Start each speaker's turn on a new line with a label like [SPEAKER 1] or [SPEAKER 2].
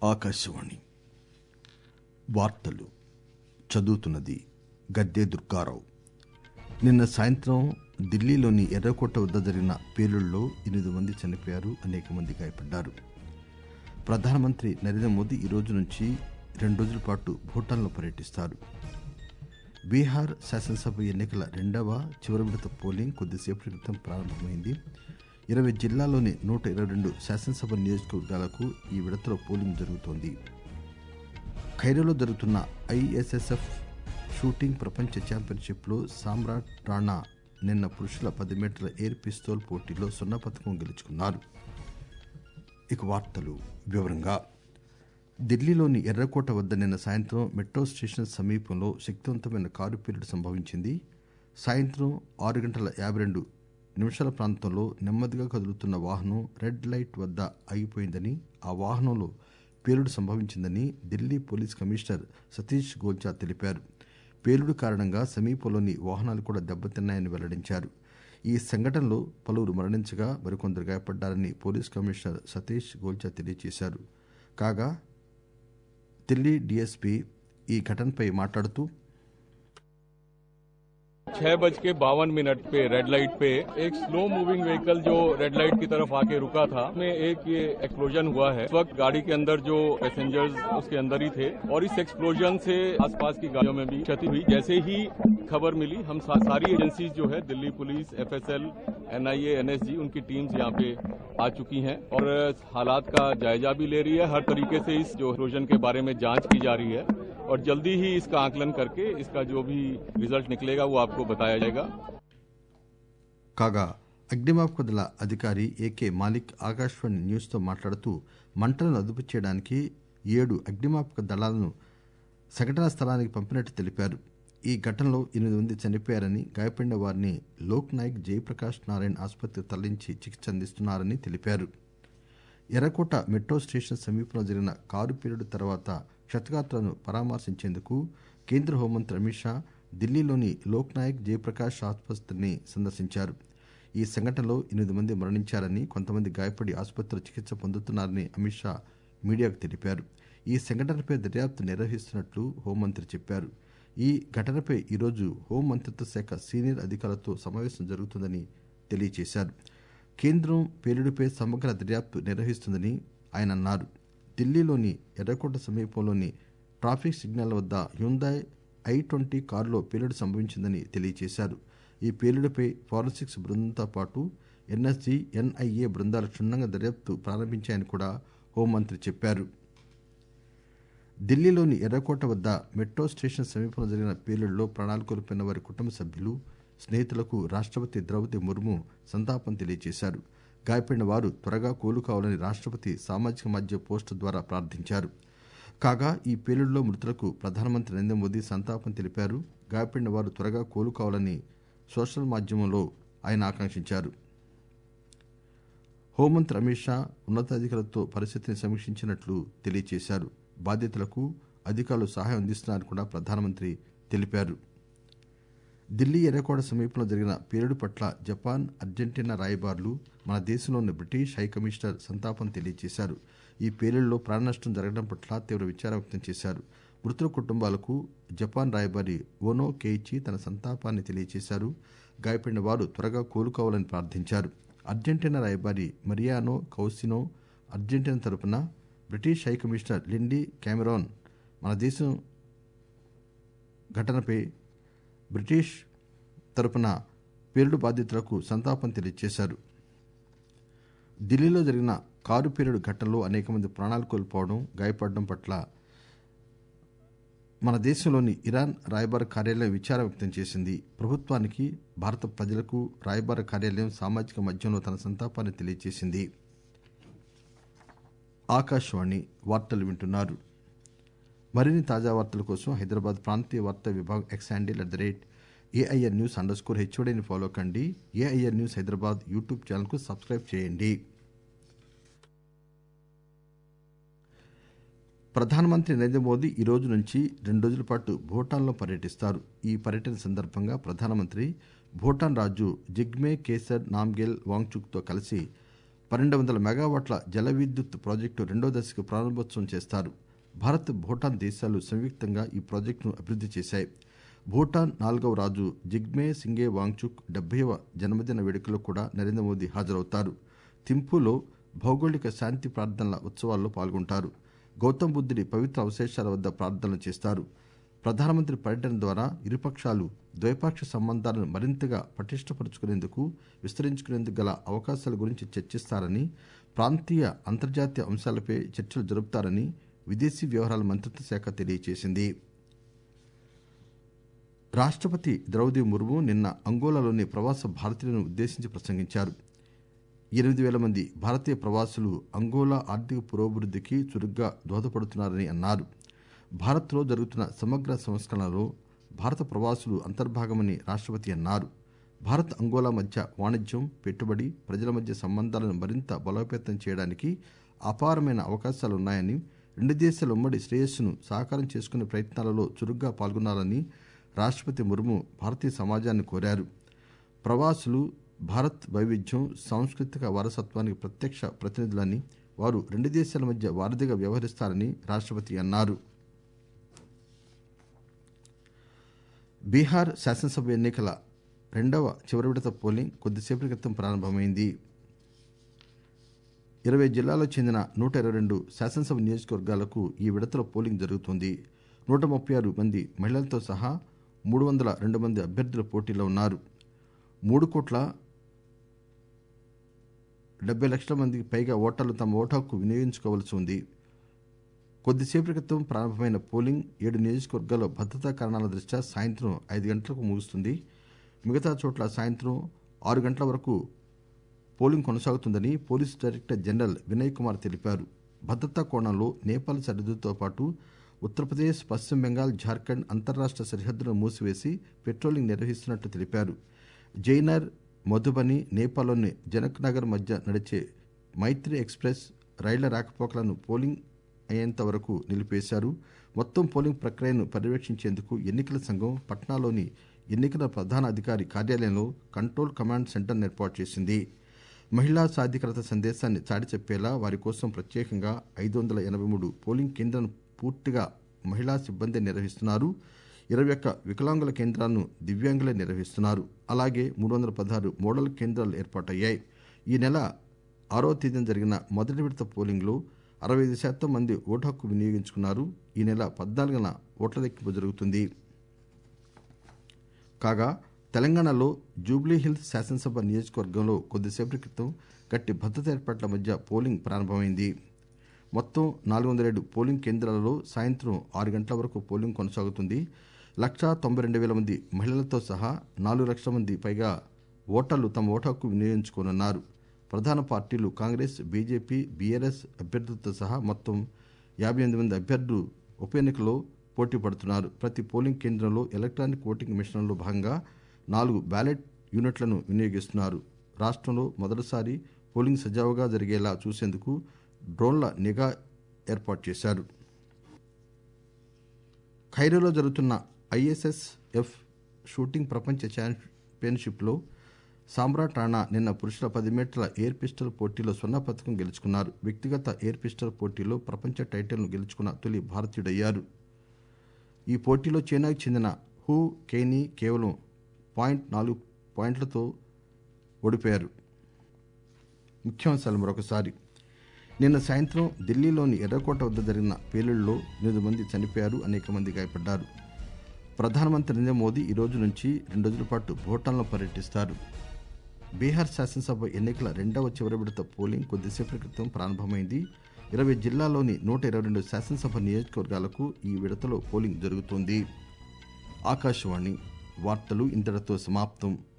[SPEAKER 1] ఆకాశవాణి వార్తలు చదువుతున్నది గద్దే దుర్గారావు నిన్న సాయంత్రం ఢిల్లీలోని ఎర్రకోట వద్ద జరిగిన పేలుళ్లలో ఎనిమిది మంది చనిపోయారు అనేక మంది గాయపడ్డారు ప్రధానమంత్రి నరేంద్ర మోదీ ఈ రోజు నుంచి రెండు రోజుల పాటు భూటాన్లో పర్యటిస్తారు బీహార్ శాసనసభ ఎన్నికల రెండవ చివరి విడత పోలింగ్ కొద్దిసేపటి క్రితం ప్రారంభమైంది ఇరవై జిల్లాల్లోని నూట ఇరవై రెండు శాసనసభ నియోజకవర్గాలకు ఈ విడతలో పోలింగ్ జరుగుతోంది ఖైరోలో జరుగుతున్న ఐఎస్ఎస్ఎఫ్ షూటింగ్ ప్రపంచ ఛాంపియన్షిప్లో సామ్రాట్ రాణా నిన్న పురుషుల పది మీటర్ల ఎయిర్ పిస్తోల్ పోటీలో స్వర్ణ పథకం గెలుచుకున్నారు ఇక వార్తలు వివరంగా ఢిల్లీలోని ఎర్రకోట వద్ద నిన్న సాయంత్రం మెట్రో స్టేషన్ సమీపంలో శక్తివంతమైన కారు పేలుడు సంభవించింది సాయంత్రం ఆరు గంటల యాభై రెండు నిమిషాల ప్రాంతంలో నెమ్మదిగా కదులుతున్న వాహనం రెడ్ లైట్ వద్ద ఆగిపోయిందని ఆ వాహనంలో పేలుడు సంభవించిందని ఢిల్లీ పోలీస్ కమిషనర్ సతీష్ గోల్చా తెలిపారు పేలుడు కారణంగా సమీపంలోని వాహనాలు కూడా దెబ్బతిన్నాయని వెల్లడించారు ఈ సంఘటనలో పలువురు మరణించగా మరికొందరు గాయపడ్డారని పోలీస్ కమిషనర్ సతీష్ గోల్చా తెలియజేశారు కాగా ఢిల్లీ డీఎస్పీ ఈ ఘటనపై మాట్లాడుతూ
[SPEAKER 2] छह बज के बावन मिनट पे रेड लाइट पे एक स्लो मूविंग व्हीकल जो रेड लाइट की तरफ आके रुका था में एक ये एक्सप्लोजन हुआ है इस वक्त गाड़ी के अंदर जो पैसेंजर्स उसके अंदर ही थे और इस एक्सप्लोजन से आसपास की गाड़ियों में भी क्षति हुई जैसे ही खबर मिली हम सा, सारी एजेंसीज जो है Delhi police FSL NIA NSG उनकी टीम्स यहाँ पे आ चुकी हैं और हालात का जायजा भी ले रही है हर तरीके से इस जो एक्सप्लोजन के बारे में जांच की जा रही है और जल्दी ही इसका आकलन करके इसका जो भी रिजल्ट निकलेगा वो आपको बताया जाएगा
[SPEAKER 1] కాగా అగ్నిమాపక దళ అధికారి ఏకే మాలిక్ ఆకాశవాణి న్యూస్ తో మాట్లాడుతూ మంటలను అదుపు చేయడానికి ఏడు అగ్నిమాపక దళాలను సంఘటనా స్థలానికి పంపినట్టు తెలిపారు ఈ ఘటనలో ఎనిమిది మంది చనిపోయారని గాయపడిన వారిని లోక్ నాయక్ జయప్రకాష్ నారాయణ్ ఆసుపత్రికి తరలించి చికిత్స అందిస్తున్నారని తెలిపారు ఎర్రకోట మెట్రో స్టేషన్ సమీపంలో జరిగిన కారు పేలుడు తర్వాత క్షతగాత్రులను పరామర్శించేందుకు కేంద్ర హోంమంత్రి అమిత్ షా ఢిల్లీలోని లోక్ నాయక్ జయప్రకాష్ ఆసుపత్రిని సందర్శించారు ఈ సంఘటనలో ఎనిమిది మంది మరణించారని కొంతమంది గాయపడి ఆసుపత్రిలో చికిత్స పొందుతున్నారని అమిత్ షా మీడియాకు తెలిపారు ఈ సంఘటనపై దర్యాప్తు నిర్వహిస్తున్నట్లు హోంమంత్రి చెప్పారు ఈ ఘటనపై ఈరోజు హోంమంత్రిత్వ శాఖ సీనియర్ అధికారులతో సమావేశం జరుగుతుందని తెలియజేశారు కేంద్రం పేలుడుపై సమగ్ర దర్యాప్తు నిర్వహిస్తుందని ఆయన అన్నారు ఢిల్లీలోని ఎర్రకోట సమీపంలోని ట్రాఫిక్ సిగ్నల్ వద్ద హ్యుందాయ్ ఐ ట్వంటీ కారులో పేలుడు సంభవించిందని తెలియజేశారు ఈ పేలుడుపై ఫారెన్సిక్స్ బృందంతో పాటు ఎన్ఎస్జీ ఎన్ఐఏ బృందాలు క్షుణ్ణంగా దర్యాప్తు ప్రారంభించాయని కూడా హోంమంత్రి చెప్పారు ఢిల్లీలోని ఎర్రకోట వద్ద మెట్రో స్టేషన్ సమీపంలో జరిగిన పేలుడులో ప్రాణాలు కోల్పోయిన వారి కుటుంబ సభ్యులు స్నేహితులకు రాష్టపతి ద్రౌపది ముర్ము సంతాపం తెలియజేశారు గాయపడిన వారు త్వరగా కోలుకోవాలని రాష్టపతి సామాజిక మాధ్యమ పోస్టు ద్వారా ప్రార్థించారు కాగా ఈ పేలుడులో మృతులకు ప్రధానమంత్రి నరేంద్ర మోదీ సంతాపం తెలిపారు గాయపడిన వారు త్వరగా కోలుకోవాలని సోషల్ మాధ్యమంలో ఆయన ఆకాంక్షించారు హోంమంత్రి అమిత్ షా ఉన్నతాధికారులతో పరిస్థితిని సమీక్షించినట్లు తెలియజేశారు బాధితులకు అధికారులు సహాయం అందిస్తున్నారని కూడా ప్రధానమంత్రి తెలిపారు ఢిల్లీ ఎర్రకోట సమీపంలో జరిగిన పేలుడు పట్ల జపాన్ అర్జెంటీనా రాయబారులు మన దేశంలోని బ్రిటిష్ హైకమిషనర్ సంతాపం తెలియజేశారు ఈ పేలుడులో ప్రాణనష్టం జరగడం పట్ల తీవ్ర విచారం వ్యక్తం చేశారు మృతుల కుటుంబాలకు జపాన్ రాయబారి ఓనో కేయిచి తన సంతాపాన్ని తెలియజేశారు గాయపడిన వారు త్వరగా కోలుకోవాలని ప్రార్థించారు అర్జెంటీనా రాయబారి మరియానో కౌసినో అర్జెంటీనా తరపున బ్రిటిష్ హైకమిషనర్ లిండీ కెమెరాన్ మన దేశం ఘటనపై బ్రిటిష్ తరపున పేలుడు బాధితులకు సంతాపం తెలియజేశారు ఢిల్లీలో జరిగిన కారు పేలుడు ఘటనలో అనేక మంది ప్రాణాలు కోల్పోవడం గాయపడడం పట్ల మన దేశంలోని ఇరాన్ రాయబార కార్యాలయం విచారం వ్యక్తం చేసింది ప్రభుత్వానికి భారత ప్రజలకు రాయబార కార్యాలయం సామాజిక మాధ్యమంలో తన సంతాపాన్ని తెలియజేసింది ఆకాశవాణి వార్తలు వింటున్నారు మరిన్ని తాజా వార్తల కోసం హైదరాబాద్ ప్రాంతీయ వార్తా విభాగం X handle at the rate AIR news underscore స్కోర్ హెచ్ఓడిని ఫాలో కండి ఏఐఆర్ న్యూస్ హైదరాబాద్ యూట్యూబ్ ఛానల్కు సబ్స్క్రైబ్ చేయండి ప్రధానమంత్రి నరేంద్ర మోదీ ఈ రోజు నుంచి రెండు రోజుల పాటు భూటాన్లో పర్యటిస్తారు ఈ పర్యటన సందర్భంగా ప్రధానమంత్రి భూటాన్ రాజు జిగ్మే కేసర్ నామ్గెల్ వాంగ్చుక్తో కలిసి పన్నెండు వందల మెగావాట్ల జల విద్యుత్ ప్రాజెక్టు రెండో దశకు ప్రారంభోత్సవం చేస్తారు భారత్ భూటాన్ దేశాలు సంయుక్తంగా ఈ ప్రాజెక్టును అభివృద్ది చేశాయి భూటాన్ నాలుగవ రాజు జిగ్మే సింగే వాంగ్చుక్ డెబ్బైవ జన్మదిన వేడుకలో కూడా నరేంద్ర మోదీ హాజరవుతారు థింపూలో భౌగోళిక శాంతి ప్రార్థనల ఉత్సవాల్లో పాల్గొంటారు గౌతమ్ బుద్ధుడి పవిత్ర అవశేషాల వద్ద ప్రార్థనలు చేస్తారు ప్రధానమంత్రి పర్యటన ద్వారా ఇరుపక్షాలు ద్వైపాక్షిక సంబంధాలను మరింతగా పటిష్టపరుచుకునేందుకు విస్తరించుకునేందుకు గల అవకాశాల గురించి చర్చిస్తారని ప్రాంతీయ అంతర్జాతీయ అంశాలపై చర్చలు జరుపుతారని విదేశీ వ్యవహారాల మంత్రిత్వ శాఖ తెలియజేసింది రాష్టపతి ద్రౌపది ముర్ము నిన్న అంగోలాలోని ప్రవాస భారతీయులను ఉద్దేశించి ప్రసంగించారు ఎనిమిది వేల మంది భారతీయ ప్రవాసులు అంగోలా ఆర్థిక పురోభివృద్ధికి చురుగ్గా దోహదపడుతున్నారని అన్నారు భారత్లో జరుగుతున్న సమగ్ర సంస్కరణలో భారత ప్రవాసులు అంతర్భాగమని రాష్టపతి అన్నారు భారత్ అంగోలా మధ్య వాణిజ్యం పెట్టుబడి ప్రజల మధ్య సంబంధాలను మరింత బలోపేతం చేయడానికి అపారమైన అవకాశాలున్నాయని రెండు దేశాల ఉమ్మడి శ్రేయస్సును సాకారం చేసుకునే ప్రయత్నాలలో చురుగ్గా పాల్గొనాలని రాష్టపతి ముర్ము భారతీయ సమాజాన్ని కోరారు ప్రవాసులు భారత్ వైవిధ్యం సాంస్కృతిక వారసత్వానికి ప్రత్యక్ష ప్రతినిధులని వారు రెండు దేశాల మధ్య వారధిగా వ్యవహరిస్తారని రాష్టపతి అన్నారు బీహార్ శాసనసభ ఎన్నికల రెండవ చివరి విడత పోలింగ్ కొద్దిసేపటి క్రితం ప్రారంభమైంది ఇరవై జిల్లాలకు చెందిన నూట ఇరవై రెండు శాసనసభ నియోజకవర్గాలకు ఈ విడతలో పోలింగ్ జరుగుతోంది నూట ముప్పై ఆరు మంది మహిళలతో సహా మూడు వందల రెండు మంది అభ్యర్థులు పోటీలో ఉన్నారు మూడు కోట్ల డెబ్బై లక్షల మందికి పైగా ఓటర్లు తమ ఓటు హక్కు వినియోగించుకోవాల్సి ఉంది కొద్దిసేపటి క్రితం ప్రారంభమైన పోలింగ్ ఏడు నియోజకవర్గాల్లో భద్రతా కారణాల దృష్ట్యా సాయంత్రం ఐదు గంటలకు ముగుస్తుంది మిగతా చోట్ల సాయంత్రం ఆరు గంటల వరకు పోలింగ్ కొనసాగుతుందని police director general Vinay Kumar తెలిపారు భద్రతా కోణంలో నేపాల్ సరిహద్దుతో పాటు ఉత్తరప్రదేశ్ పశ్చిమ బెంగాల్ జార్ఖండ్ అంతర్రాష్ట్ర సరిహద్దులను మూసివేసి పెట్రోలింగ్ నిర్వహిస్తున్నట్లు తెలిపారు జైనర్ మధుబని నేపాల్లోని జనక్ నగర్ మధ్య నడిచే మైత్రి ఎక్స్ప్రెస్ రైళ్ల రాకపోకలను పోలింగ్ అయ్యేంత వరకు నిలిపేశారు మొత్తం పోలింగ్ ప్రక్రియను పర్యవేక్షించేందుకు ఎన్నికల సంఘం పట్నాలోని ఎన్నికల ప్రధాన అధికారి కార్యాలయంలో కంట్రోల్ కమాండ్ సెంటర్ను ఏర్పాటు చేసింది మహిళా సాధికారత సందేశాన్ని చాటి చెప్పేలా వారి కోసం ప్రత్యేకంగా ఐదు వందల ఎనభై మూడు పోలింగ్ కేంద్రాలను పూర్తిగా మహిళా సిబ్బంది నిర్వహిస్తున్నారు ఇరవై ఒక్క వికలాంగుల కేంద్రాలను దివ్యాంగులే నిర్వహిస్తున్నారు అలాగే మూడు వందల పదహారు మోడల్ కేంద్రాలు ఏర్పాటయ్యాయి ఈ నెల ఆరో తేదీన జరిగిన మొదటి విడత పోలింగ్లో అరవై ఐదు శాతం మంది ఓటు హక్కు వినియోగించుకున్నారు ఈ నెల పద్నాలుగున ఓట్ల లెక్కింపు జరుగుతుంది కాగా తెలంగాణలో జూబ్లీహిల్స్ శాసనసభ నియోజకవర్గంలో కొద్దిసేపటి క్రితం గట్టి భద్రత ఏర్పాట్ల మధ్య పోలింగ్ ప్రారంభమైంది మొత్తం నాలుగు వందల ఏడు పోలింగ్ కేంద్రాలలో సాయంత్రం ఆరు గంటల వరకు పోలింగ్ కొనసాగుతుంది లక్షా తొంభై రెండు వేల మంది మహిళలతో సహా నాలుగు లక్షల మంది పైగా ఓటర్లు తమ ఓటు హక్కు వినియోగించుకోనున్నారు ప్రధాన పార్టీలు కాంగ్రెస్ బీజేపీ బీఆర్ఎస్ అభ్యర్థులతో సహా మొత్తం యాభై ఎనిమిది మంది అభ్యర్థులు ఉప ఎన్నికలో పోటీ పడుతున్నారు ప్రతి పోలింగ్ కేంద్రంలో ఎలక్ట్రానిక్ ఓటింగ్ మిషన్లో భాగంగా నాలుగు బ్యాలెట్ యూనిట్లను వినియోగిస్తున్నారు రాష్ట్రంలో మొదటిసారి పోలింగ్ సజావుగా జరిగేలా చూసేందుకు డ్రోన్ల నిఘా ఏర్పాటు చేశారు ఖైరోలో జరుగుతున్న ఐఎస్ఎస్ ఎఫ్ షూటింగ్ ప్రపంచ ఛాంపియన్షిప్లో సామ్రాట్ రాణా నిన్న పురుషుల పది మీటర్ల ఎయిర్ పిస్టల్ పోటీలో స్వర్ణ పథకం గెలుచుకున్నారు వ్యక్తిగత ఎయిర్ పిస్టల్ పోటీలో ప్రపంచ టైటిల్ను గెలుచుకున్న తొలి భారతీయుడయ్యారు ఈ పోటీలో చైనాకు చెందిన హూ కేనీ కేవలం పాయింట్ నాలుగు పాయింట్లతో ఓడిపోయారు ముఖ్యాంశాలు మరొకసారి నిన్న సాయంత్రం ఢిల్లీలోని ఎర్రకోట వద్ద జరిగిన పేలుళ్లలో ఎనిమిది మంది చనిపోయారు అనేక మంది గాయపడ్డారు ప్రధానమంత్రి నరేంద్ర మోదీ ఈ రోజు నుంచి రెండు రోజుల పాటు భూటాన్లో పర్యటిస్తారు బీహార్ శాసనసభ ఎన్నికల రెండవ చివరి విడత పోలింగ్ కొద్దిసేపటి క్రితం ప్రారంభమైంది ఇరవై జిల్లాల్లోని నూట ఇరవై రెండు శాసనసభ నియోజకవర్గాలకు ఈ విడతలో పోలింగ్ జరుగుతోంది ఆకాశవాణి వార్తలు ఇంతటితో సమాప్తం